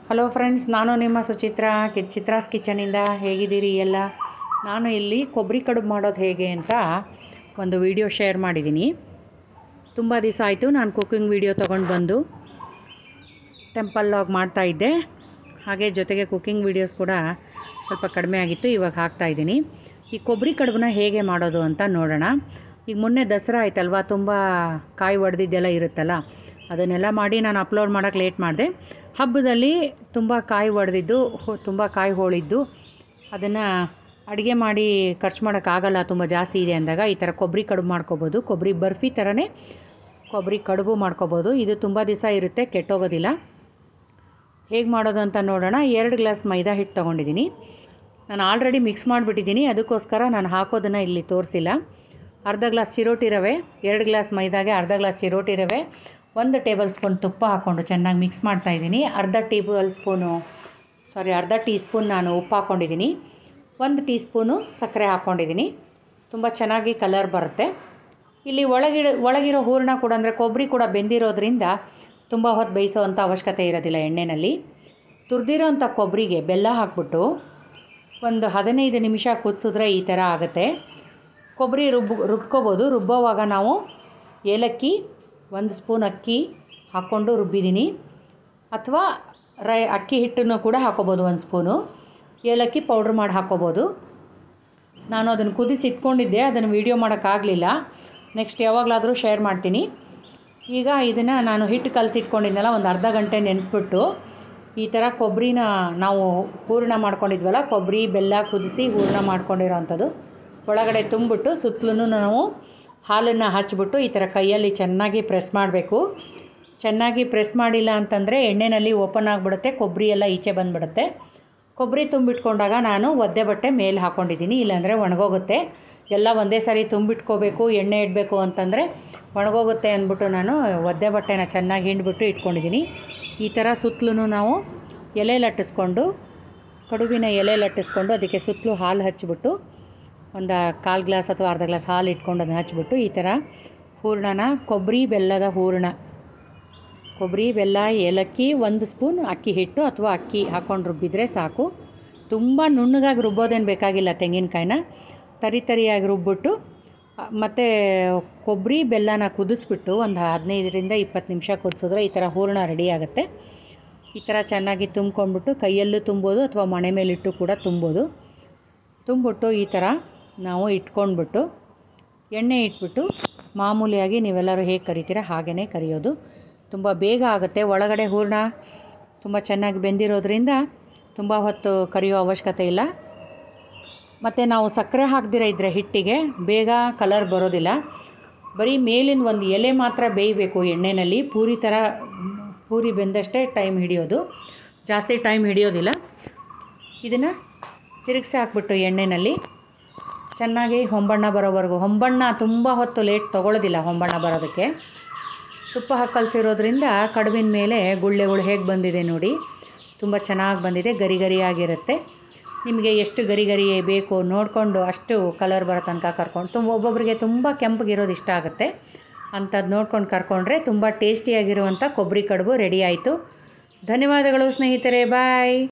hello friends ನಾನು ನಿಮ್ಮ ಸುಚಿತ್ರಾ ಕಿ ಚಿತ್ರಾಸ್ ಕಿಚನಿಂದ ಹೇಗಿದ್ದೀರಿ ಎಲ್ಲ ನಾನು ಇಲ್ಲಿ ಕೊಬ್ಬರಿ ಕಡುಬು ಮಾಡೋದು ಹೇಗೆ ಅಂತ ಒಂದು ವಿಡಿಯೋ ಶೇರ್ ಮಾಡಿದ್ದೀನಿ ತುಂಬ ದಿವಸ ಆಯಿತು ನಾನು ಕುಕ್ಕಿಂಗ್ ವಿಡಿಯೋ ತೊಗೊಂಡು ಬಂದು ಟೆಂಪಲ್ ಲಾಗ್ ಮಾಡ್ತಾಯಿದ್ದೆ ಹಾಗೆ ಜೊತೆಗೆ ಕುಕ್ಕಿಂಗ್ ವೀಡಿಯೋಸ್ ಕೂಡ ಸ್ವಲ್ಪ ಕಡಿಮೆ ಆಗಿತ್ತು ಇವಾಗ ಹಾಕ್ತಾಯಿದ್ದೀನಿ ಈ ಕೊಬ್ಬರಿ ಕಡುಬನ್ನ ಹೇಗೆ ಮಾಡೋದು ಅಂತ ನೋಡೋಣ ಈಗ ಮೊನ್ನೆ ದಸರಾ ಆಯ್ತಲ್ವ ತುಂಬ ಕಾಯಿ ಒಡೆದಿದ್ದೆಲ್ಲ ಇರುತ್ತಲ್ಲ ಅದನ್ನೆಲ್ಲ ಮಾಡಿ ನಾನು ಅಪ್ಲೋಡ್ ಮಾಡೋಕ್ಕೆ ಲೇಟ್ ಮಾಡಿದೆ ಹಬ್ಬದಲ್ಲಿ ತುಂಬ ಕಾಯಿ ಒಡೆದಿದ್ದು ತುಂಬ ಕಾಯಿ ಹೋಳಿದ್ದು ಅದನ್ನು ಅಡುಗೆ ಮಾಡಿ ಖರ್ಚು ಮಾಡೋಕ್ಕಾಗಲ್ಲ ತುಂಬ ಜಾಸ್ತಿ ಇದೆ ಅಂದಾಗ ಈ ಥರ ಕೊಬ್ಬರಿ ಕಡುಬು ಮಾಡ್ಕೋಬೋದು ಕೊಬ್ಬರಿ ಬರ್ಫಿ ಥರನೇ ಕೊಬ್ಬರಿ ಕಡುಬು ಮಾಡ್ಕೋಬೋದು ಇದು ತುಂಬ ದಿವಸ ಇರುತ್ತೆ ಕೆಟ್ಟೋಗೋದಿಲ್ಲ ಹೇಗೆ ಮಾಡೋದು ಅಂತ ನೋಡೋಣ ಎರಡು ಗ್ಲಾಸ್ ಮೈದಾ ಹಿಟ್ಟು ತೊಗೊಂಡಿದ್ದೀನಿ ನಾನು ಆಲ್ರೆಡಿ ಮಿಕ್ಸ್ ಮಾಡಿಬಿಟ್ಟಿದ್ದೀನಿ ಅದಕ್ಕೋಸ್ಕರ ನಾನು ಹಾಕೋದನ್ನು ಇಲ್ಲಿ ತೋರಿಸಿಲ್ಲ ಅರ್ಧ ಗ್ಲಾಸ್ ಚಿರೋಟಿ ರವೆ ಎರಡು ಗ್ಲಾಸ್ ಮೈದಾಗೆ ಅರ್ಧ ಗ್ಲಾಸ್ ಚಿರೋಟಿ ರವೆ ಒಂದು ಟೇಬಲ್ ಸ್ಪೂನ್ ತುಪ್ಪ ಹಾಕ್ಕೊಂಡು ಚೆನ್ನಾಗಿ ಮಿಕ್ಸ್ ಮಾಡ್ತಾಯಿದ್ದೀನಿ ಅರ್ಧ ಟೇಬಲ್ ಸ್ಪೂನು ಸಾರಿ ಅರ್ಧ ಟೀ ಸ್ಪೂನ್ ನಾನು ಉಪ್ಪು ಹಾಕ್ಕೊಂಡಿದ್ದೀನಿ ಒಂದು ಟೀ ಸ್ಪೂನು ಸಕ್ಕರೆ ಹಾಕ್ಕೊಂಡಿದ್ದೀನಿ ತುಂಬ ಚೆನ್ನಾಗಿ ಕಲರ್ ಬರುತ್ತೆ ಇಲ್ಲಿ ಒಳಗಿಡ ಒಳಗಿರೋ ಹೂರಣ ಕೂಡ ಅಂದರೆ ಕೊಬ್ಬರಿ ಕೂಡ ಬೆಂದಿರೋದ್ರಿಂದ ತುಂಬ ಹೊತ್ತು ಬೇಯಿಸೋವಂಥ ಅವಶ್ಯಕತೆ ಇರೋದಿಲ್ಲ ಎಣ್ಣೆಯಲ್ಲಿ ತುರಿದಿರೋಂಥ ಕೊಬ್ಬರಿಗೆ ಬೆಲ್ಲ ಹಾಕ್ಬಿಟ್ಟು ಒಂದು ಹದಿನೈದು ನಿಮಿಷ ಕುದಿಸಿದ್ರೆ ಈ ಥರ ಆಗುತ್ತೆ ಕೊಬ್ಬರಿ ರುಬ್ಬ ರುಬ್ಕೋಬೋದು ರುಬ್ಬೋವಾಗ ನಾವು ಏಲಕ್ಕಿ ಒಂದು ಸ್ಪೂನ್ ಅಕ್ಕಿ ಹಾಕ್ಕೊಂಡು ರುಬ್ಬಿದ್ದೀನಿ ಅಥವಾ ರೈ ಅಕ್ಕಿ ಹಿಟ್ಟನ್ನು ಕೂಡ ಹಾಕೋಬೋದು ಒಂದು ಸ್ಪೂನು ಏಲಕ್ಕಿ ಪೌಡ್ರ್ ಮಾಡಿ ಹಾಕೋಬೋದು ನಾನು ಅದನ್ನು ಕುದಿಸಿ ಇಟ್ಕೊಂಡಿದ್ದೆ ಅದನ್ನು ವೀಡಿಯೋ ಮಾಡೋಕ್ಕಾಗಲಿಲ್ಲ ನೆಕ್ಸ್ಟ್ ಯಾವಾಗಲಾದರೂ ಶೇರ್ ಮಾಡ್ತೀನಿ ಈಗ ಇದನ್ನು ನಾನು ಹಿಟ್ಟು ಕಲಸಿಟ್ಕೊಂಡಿದ್ನಲ್ಲ ಒಂದು ಅರ್ಧ ಗಂಟೆ ನೆನೆಸ್ಬಿಟ್ಟು ಈ ಥರ ಕೊಬ್ಬರಿನ ನಾವು ಹೂರಣ ಮಾಡ್ಕೊಂಡಿದ್ವಲ್ಲ ಕೊಬ್ಬರಿ ಬೆಲ್ಲ ಕುದಿಸಿ ಹೂರಣ ಮಾಡ್ಕೊಂಡಿರೋ ಅಂಥದ್ದು ಒಳಗಡೆ ತುಂಬಿಟ್ಟು ಸುತ್ತಲೂ ನಾವು ಹಾಲನ್ನು ಹಚ್ಬಿಟ್ಟು ಈ ಥರ ಕೈಯಲ್ಲಿ ಚೆನ್ನಾಗಿ ಪ್ರೆಸ್ ಮಾಡಬೇಕು ಚೆನ್ನಾಗಿ ಪ್ರೆಸ್ ಮಾಡಿಲ್ಲ ಅಂತಂದರೆ ಎಣ್ಣೆಯಲ್ಲಿ ಓಪನ್ ಆಗಿಬಿಡುತ್ತೆ ಕೊಬ್ಬರಿ ಎಲ್ಲ ಈಚೆ ಬಂದುಬಿಡುತ್ತೆ ಕೊಬ್ಬರಿ ತುಂಬಿಟ್ಕೊಂಡಾಗ ನಾನು ಒದ್ದೆ ಬಟ್ಟೆ ಮೇಲೆ ಹಾಕ್ಕೊಂಡಿದ್ದೀನಿ ಇಲ್ಲಾಂದರೆ ಒಣಗೋಗುತ್ತೆ ಎಲ್ಲ ಒಂದೇ ಸಾರಿ ತುಂಬಿಟ್ಕೋಬೇಕು ಎಣ್ಣೆ ಇಡಬೇಕು ಅಂತಂದರೆ ಒಣಗೋಗುತ್ತೆ ಅಂದ್ಬಿಟ್ಟು ನಾನು ಒದ್ದೆ ಬಟ್ಟೆನ ಚೆನ್ನಾಗಿ ಹಿಂಡ್ಬಿಟ್ಟು ಇಟ್ಕೊಂಡಿದ್ದೀನಿ ಈ ಥರ ಸುತ್ತಲೂ ನಾವು ಎಲೆ ಲಟ್ಟಿಸ್ಕೊಂಡು ಕಡುಬಿನ ಎಲೆ ಲಟ್ಟಿಸ್ಕೊಂಡು ಅದಕ್ಕೆ ಸುತ್ತಲೂ ಹಾಲು ಹಚ್ಚಿಬಿಟ್ಟು ಒಂದು ಕಾಲು ಗ್ಲಾಸ್ ಅಥವಾ ಅರ್ಧ ಗ್ಲಾಸ್ ಹಾಲು ಇಟ್ಕೊಂಡು ಅದನ್ನ ಹಚ್ಬಿಟ್ಟು ಈ ಥರ ಹೂರಣನ ಕೊಬ್ಬರಿ ಬೆಲ್ಲದ ಹೂರಣ ಕೊಬ್ಬರಿ ಬೆಲ್ಲ ಏಲಕ್ಕಿ ಒಂದು ಸ್ಪೂನ್ ಅಕ್ಕಿ ಹಿಟ್ಟು ಅಥವಾ ಅಕ್ಕಿ ಹಾಕ್ಕೊಂಡು ರುಬ್ಬಿದರೆ ಸಾಕು ತುಂಬ ನುಣ್ಣಗಾಗಿ ರುಬ್ಬೋದೇನು ಬೇಕಾಗಿಲ್ಲ ತೆಂಗಿನಕಾಯಿನ ತರಿ ತರಿಯಾಗಿ ರುಬ್ಬಿಟ್ಟು ಮತ್ತು ಕೊಬ್ಬರಿ ಬೆಲ್ಲನ ಕುದಿಸ್ಬಿಟ್ಟು ಒಂದು ಹದಿನೈದರಿಂದ ಇಪ್ಪತ್ತು ನಿಮಿಷ ಕುದಿಸಿದ್ರೆ ಈ ಥರ ಹೂರಣ ರೆಡಿ ಆಗುತ್ತೆ ಈ ಥರ ಚೆನ್ನಾಗಿ ತುಂಬ್ಕೊಂಡ್ಬಿಟ್ಟು ಕೈಯಲ್ಲೂ ತುಂಬೋದು ಅಥವಾ ಮಣೆ ಮೇಲಿಟ್ಟು ಕೂಡ ತುಂಬೋದು ತುಂಬಿಟ್ಟು ಈ ಥರ ನಾವು ಇಟ್ಕೊಂಡ್ಬಿಟ್ಟು ಎಣ್ಣೆ ಇಟ್ಬಿಟ್ಟು ಮಾಮೂಲಿಯಾಗಿ ನೀವೆಲ್ಲರೂ ಹೇಗೆ ಕರಿತೀರ ಹಾಗೆಯೇ ಕರಿಯೋದು ತುಂಬ ಬೇಗ ಆಗುತ್ತೆ ಒಳಗಡೆ ಹೂರಣ ತುಂಬ ಚೆನ್ನಾಗಿ ಬೆಂದಿರೋದ್ರಿಂದ ತುಂಬ ಹೊತ್ತು ಕರಿಯೋ ಅವಶ್ಯಕತೆ ಇಲ್ಲ ಮತ್ತು ನಾವು ಸಕ್ಕರೆ ಹಾಕ್ದಿರ ಇದ್ದರೆ ಹಿಟ್ಟಿಗೆ ಬೇಗ ಕಲರ್ ಬರೋದಿಲ್ಲ ಬರೀ ಮೇಲಿನ ಒಂದು ಎಲೆ ಮಾತ್ರ ಬೇಯಬೇಕು ಎಣ್ಣೆಯಲ್ಲಿ ಪೂರಿ ಥರ ಪೂರಿ ಬೆಂದಷ್ಟೇ ಟೈಮ್ ಹಿಡಿಯೋದು ಜಾಸ್ತಿ ಟೈಮ್ ಹಿಡಿಯೋದಿಲ್ಲ ಇದನ್ನು ತಿರುಗಿಸಿ ಹಾಕ್ಬಿಟ್ಟು ಎಣ್ಣೆಯಲ್ಲಿ ಚೆನ್ನಾಗಿ ಹೊಂಬಣ್ಣ ಬರೋವರೆಗೂ ಹೊಂಬಣ್ಣ ತುಂಬ ಹೊತ್ತು ಲೇಟ್ ತೊಗೊಳ್ಳೋದಿಲ್ಲ ಹೊಂಬಣ್ಣ ಬರೋದಕ್ಕೆ ತುಪ್ಪ ಹಾಕಿ ಕಲಸಿರೋದ್ರಿಂದ ಕಡುಬಿನ ಮೇಲೆ ಗುಳ್ಳೆಗಳು ಹೇಗೆ ಬಂದಿದೆ ನೋಡಿ ತುಂಬ ಚೆನ್ನಾಗಿ ಬಂದಿದೆ ಗರಿ ಗರಿಯಾಗಿರುತ್ತೆ ನಿಮಗೆ ಎಷ್ಟು ಗರಿ ಗರಿ ಬೇಕು ನೋಡಿಕೊಂಡು ಅಷ್ಟು ಕಲರ್ ಬರೋ ತನಕ ಕರ್ಕೊಂಡು ತುಂಬ ಒಬ್ಬೊಬ್ಬರಿಗೆ ತುಂಬ ಕೆಂಪಗಿರೋದು ಇಷ್ಟ ಆಗುತ್ತೆ ಅಂಥದ್ದು ನೋಡ್ಕೊಂಡು ಕರ್ಕೊಂಡ್ರೆ ತುಂಬ ಟೇಸ್ಟಿಯಾಗಿರುವಂಥ ಕೊಬ್ಬರಿ ಕಡುಬು ರೆಡಿ ಆಯಿತು ಧನ್ಯವಾದಗಳು ಸ್ನೇಹಿತರೆ ಬಾಯ್